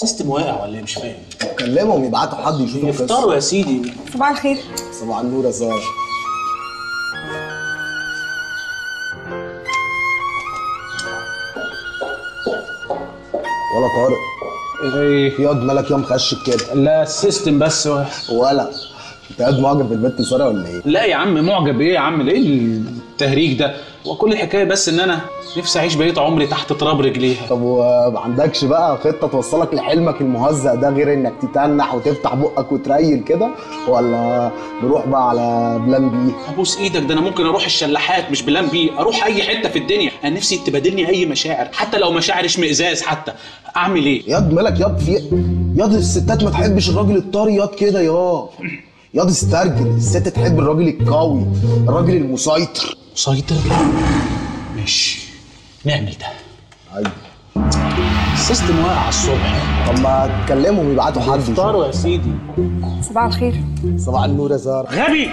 السيستم واقع ولا ايه مش فاهم كلمهم يبعتوا حد يشوف القصه افطروا يا سيدي صباح الخير صباح النور يا ساره ولا طارق ايه في واد مالك يا مخشب كده لا السيستم بس و... ولا انت قاعد معجب بالبنت ساره ولا ايه؟ لا يا عم معجب ايه يا عم ايه التهريج ده وكل الحكايه بس ان انا نفسي اعيش بقيه عمري تحت تراب رجليها طب وما عندكش بقى خطه توصلك لحلمك المهزأ ده غير انك تتنح وتفتح بقك وتريل كده ولا نروح بقى على بلان بي ابوس ايدك ده انا ممكن اروح الشلاحات مش بلان بي اروح اي حته في الدنيا انا نفسي تبادلني اي مشاعر حتى لو مشاعر اشمئزاز حتى اعمل ايه ياض مالك ياض في ياض الستات ما تحبش الراجل الطري ياض كده ياض ياض استرجل الست تحب الراجل القوي الراجل المسيطر مسيطر ماشي نعمل ده ايوه السيستم واقع على الصبح طب ما تكلمهم يبعتوا حد يشوف. افطروا يا سيدي صباح الخير صباح النور يا ساره غبي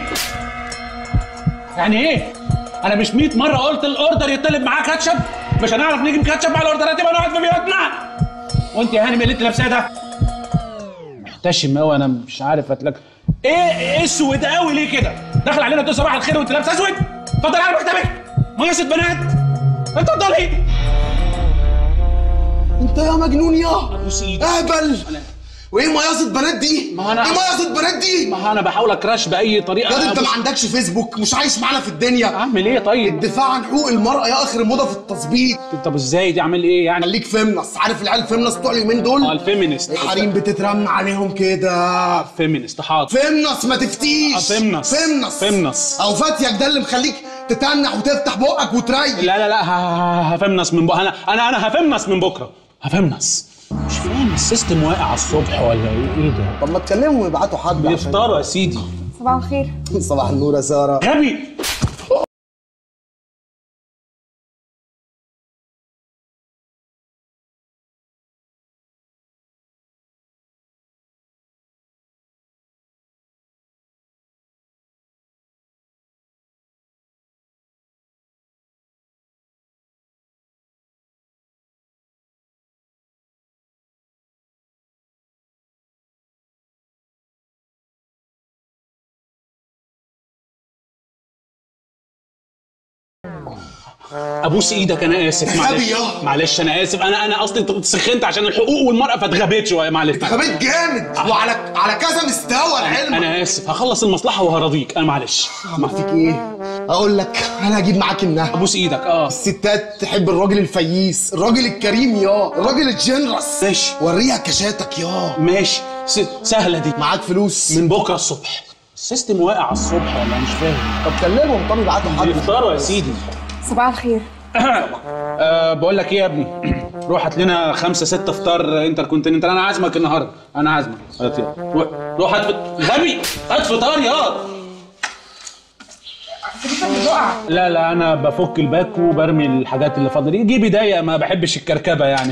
يعني ايه انا مش 100 مره قلت الاوردر يطلب معاه كاتشب مش هنعرف نجيب كاتشب مع الاوردرات يبقى نقعد في بيوتنا وانت يا هانم اللي انت لابساه ده محتشم قوي انا مش عارف اتلك ايه ايه اسود قوي ليه كده داخل علينا تقول صباح الخير وانت لابس اسود اتفضل على مكتبك مقياس بنات اتفضلي انت يا مجنون يا ابوس ايدك اهبل أنا- وايه مياصة بنات دي؟ ما أنا- ايه مياصة بنات دي؟ ما انا بحاول اكراش باي طريقه ياض انت أبوس- ما عندكش فيسبوك مش عايش معانا في الدنيا اعمل ايه طيب الدفاع عن حقوق المرأة يا اخر موضة في التظبيط طب ازاي دي اعمل ايه يعني خليك فيمنس عارف العيال الفيمنس بتوع اليومين اه دول الفيمينست الحريم بتترمى عليهم كده فيمينست حاضر فيمنس ما تفتيش آه، فيمنس. فيمنس فيمنس. او فاتيك ده اللي مخليك تتنح وتفتح بقك وتريل لا لا لا ه- ه- هفمنس من بكره انا انا انا هفمنس من بكره هفمنس مش فاهم السيستم واقع على الصبح ولا ايه ايه ده طب ما تكلمهم ويبعتوا حد عشان- بيفطروا يا سيدي صباح الخير صباح النور يا ساره غبي ابوس ايدك انا اسف معلش غبي يا. معلش انا اسف انا انا اصلي سخنت عشان الحقوق والمراه فاتغبيت شويه معلش خبيت جامد وعلى على كذا مستوى العلم انا اسف هخلص المصلحه وهرضيك انا معلش ما فيك ايه اقول لك انا هجيب معاك النهب ابوس ايدك اه الستات تحب الراجل الفييس الراجل الكريم يا الراجل الجنرس ماشي. وريها كشاتك يا ماشي س- سهله دي معاك فلوس من بكره الصبح السيستم واقع على الصبح ولا مش فاهم طب كلمهم طب يبعتوا حد بيفطروا يا سيدي صباح الخير أه بقول لك ايه يا ابني روح هات لنا خمسة ستة فطار انتر كونتيننتال انا عازمك النهارده انا عازمك هات يلا. روح روح هات فط- غبي هات فطار يا لا لا انا بفك الباك وبرمي الحاجات اللي فاضله دي دي بدايه ما بحبش الكركبه يعني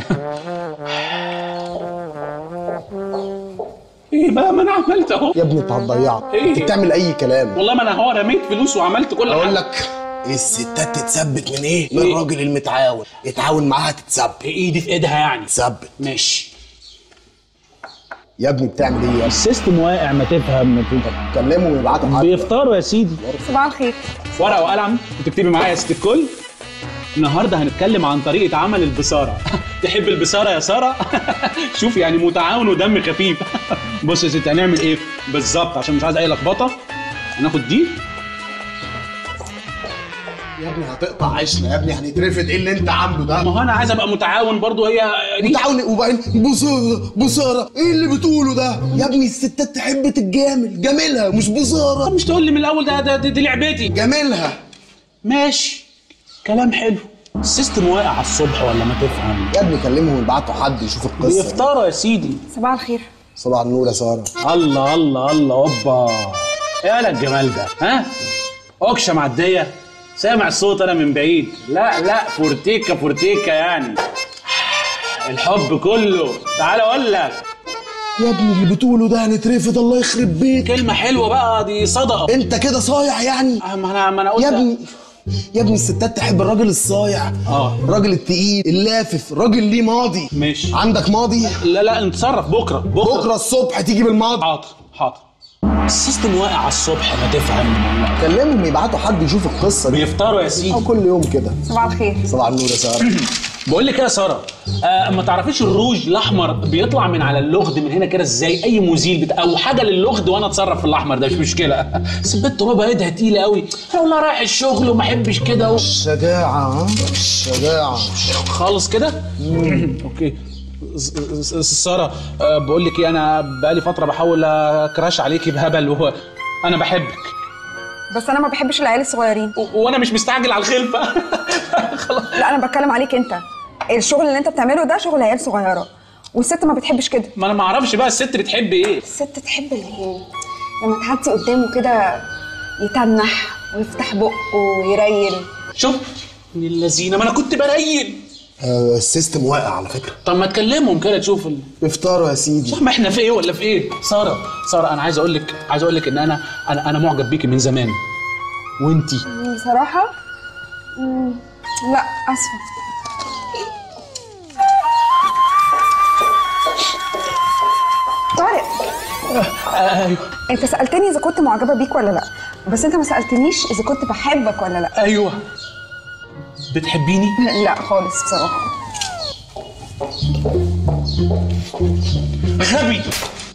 ايه بقى ما انا عملت اهو يا ابني انت هتضيعك إيه؟ انت بتعمل اي كلام والله ما انا هو رميت فلوس وعملت كل اقول حاجه لك الستات تتثبت من ايه؟ من إيه؟ الراجل المتعاون يتعاون معاها تتثبت ايدي في ايدها يعني تثبت ماشي يا ابني بتعمل ايه يا ابني؟ السيستم واقع ما تفهم كلمهم ويبعتوا حد بيفطروا يا سيدي صباح الخير ورقه وقلم وتكتبي معايا يا ست الكل النهارده هنتكلم عن طريقه عمل البصاره تحب البصاره يا ساره شوف يعني متعاون ودم خفيف بص يا ست هنعمل ايه بالظبط عشان مش عايز اي لخبطه هناخد دي يا ابني هتقطع عيشنا يا ابني هنترفد ايه اللي انت عامله ده؟ ما هو انا عايز ابقى متعاون برضو هي دي متعاون وبعدين بصارة بصارة ايه اللي بتقوله ده؟ يا ابني الستات تحب تتجامل جاملها مش بصارة مش تقول لي من الاول ده ده دي, دي لعبتي جاملها ماشي كلام حلو السيستم واقع على الصبح ولا ما تفهم يا ابني كلمهم ويبعتوا حد يشوف القصة دي. بيفطروا يا سيدي صباح الخير صباح النور يا سارة الله الله الله اوبا ايه لك الجمال ده ها اوكشه معديه سامع الصوت انا من بعيد لا لا فورتيكا فورتيكا يعني الحب كله تعال اقول لك يا ابني اللي بتقوله ده هنترفد الله يخرب بيتك كلمه حلوه بقى دي صدقه انت كده صايع يعني آه، ما انا ما انا قلت يا ابني يا ابني الستات تحب الراجل الصايع آه. الراجل التقيل اللافف الراجل ليه ماضي ماشي عندك ماضي لا لا نتصرف بكره بكره بكره الصبح تيجي بالماضي حاضر حاضر السيستم واقع على الصبح ما تفهم كلمهم يبعتوا حد يشوف القصه دي بيفطروا يا سيدي او كل يوم كده صباح الخير صباح النور يا ساره بقول لك ايه يا ساره آه ما تعرفيش الروج الاحمر بيطلع من على اللغد من هنا كده ازاي اي مزيل بتا... او حاجه للغد وانا اتصرف في الاحمر ده مش مشكله بس البت ربع ايدها تقيله قوي انا والله رايح الشغل وما احبش كده و... شجاعه ها شجاعه خالص كده اوكي س- س- س- ساره آه بقول لك ايه انا بقالي فتره بحاول اكراش عليكي بهبل وهو انا بحبك بس انا ما بحبش العيال الصغيرين و- وانا مش مستعجل على الخلفه خلاص لا انا بتكلم عليك انت الشغل اللي انت بتعمله ده شغل عيال صغيره والست ما بتحبش كده ما انا ما اعرفش بقى الست بتحب ايه الست تحب اللي لما تعدي قدامه كده يتنح ويفتح بقه ويريل شوف من اللذينه ما انا كنت بريل آه السيستم واقع على فكره طب ما تكلمهم كده تشوف ال... افطروا يا سيدي ما احنا في ايه ولا في ايه ساره ساره انا عايز اقول لك عايز اقول لك ان انا انا انا معجب بيكي من زمان وانتي بصراحه مم، لا اسفه طارق آه ايوه انت سالتني اذا كنت معجبه بيك ولا لا بس انت ما سالتنيش اذا كنت بحبك ولا لا ايوه بتحبيني لا خالص بصراحه غبي